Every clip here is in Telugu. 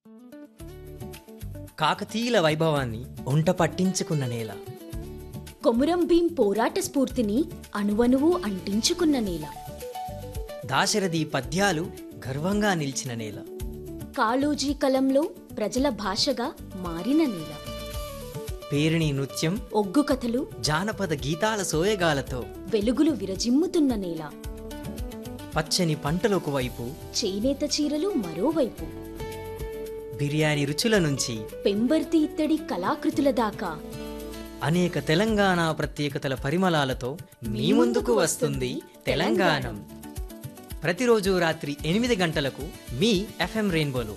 కాకతీయుల వైభవాన్ని ఒంట పట్టించుకున్న నేల కొమురం భీం పోరాట స్ఫూర్తిని అణువణువు అంటించుకున్న నేల దాశరథి పద్యాలు గర్వంగా నిలిచిన నేల కాళోజీ కలంలో ప్రజల భాషగా మారిన నేల పేరిణి నృత్యం ఒగ్గు కథలు జానపద గీతాల సోయగాలతో వెలుగులు విరజిమ్ముతున్న నేల పచ్చని పంటలకు వైపు చేనేత చీరలు మరోవైపు బిర్యానీ రుచుల నుంచి పెంబర్తి ఇత్తడి కళాకృతుల దాకా అనేక తెలంగాణ ప్రత్యేకతల పరిమళాలతో మీ ముందుకు వస్తుంది తెలంగాణం ప్రతిరోజు రాత్రి ఎనిమిది గంటలకు మీ ఎఫ్ఎం రెయిన్బోలో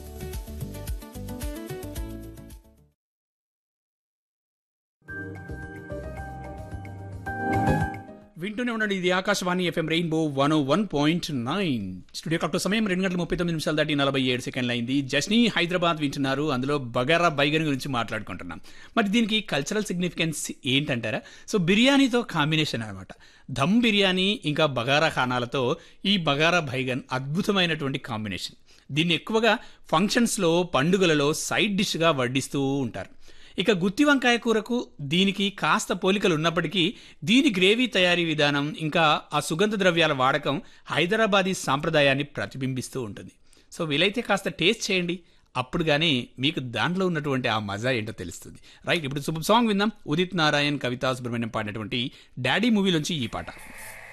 వింటూనే ఉండండి ఇది Akashvani FM rainbow one one point nine studio correct సమయం రెండు గంటల ముప్పై తొమ్మిది నిమిషాలు దాటి నలభై ఏడు సెకండ్లు అయింది జస్నీ హైదరాబాద్ వింటున్నారు అందులో బగారా బైగన్ గురించి మాట్లాడుకుంటున్నాం మరి దీనికి కల్చరల్ సిగ్నిఫికెన్స్ ఏంటంటారా సో బిర్యానీతో కాంబినేషన్ అనమాట దమ్ బిర్యానీ ఇంకా బగారా ఖానాలతో ఈ బగారా బైగన్ అద్భుతమైనటువంటి కాంబినేషన్ దీన్ని ఎక్కువగా ఫంక్షన్స్లో పండుగలలో సైడ్ డిష్గా వడ్డిస్తూ ఉంటారు ఇక గుత్తి వంకాయ కూరకు దీనికి కాస్త పోలికలు ఉన్నప్పటికీ దీని గ్రేవీ తయారీ విధానం ఇంకా ఆ సుగంధ ద్రవ్యాల వాడకం హైదరాబాదీ సాంప్రదాయాన్ని ప్రతిబింబిస్తూ ఉంటుంది సో వీలైతే కాస్త టేస్ట్ చేయండి అప్పుడు కానీ మీకు దాంట్లో ఉన్నటువంటి ఆ మజా ఏంటో తెలుస్తుంది రైట్ ఇప్పుడు సూపర్ సాంగ్ విందాం ఉదిత్ నారాయణ్ కవితా సుబ్రహ్మణ్యం పాడినటువంటి డాడీ మూవీలోంచి ఈ పాట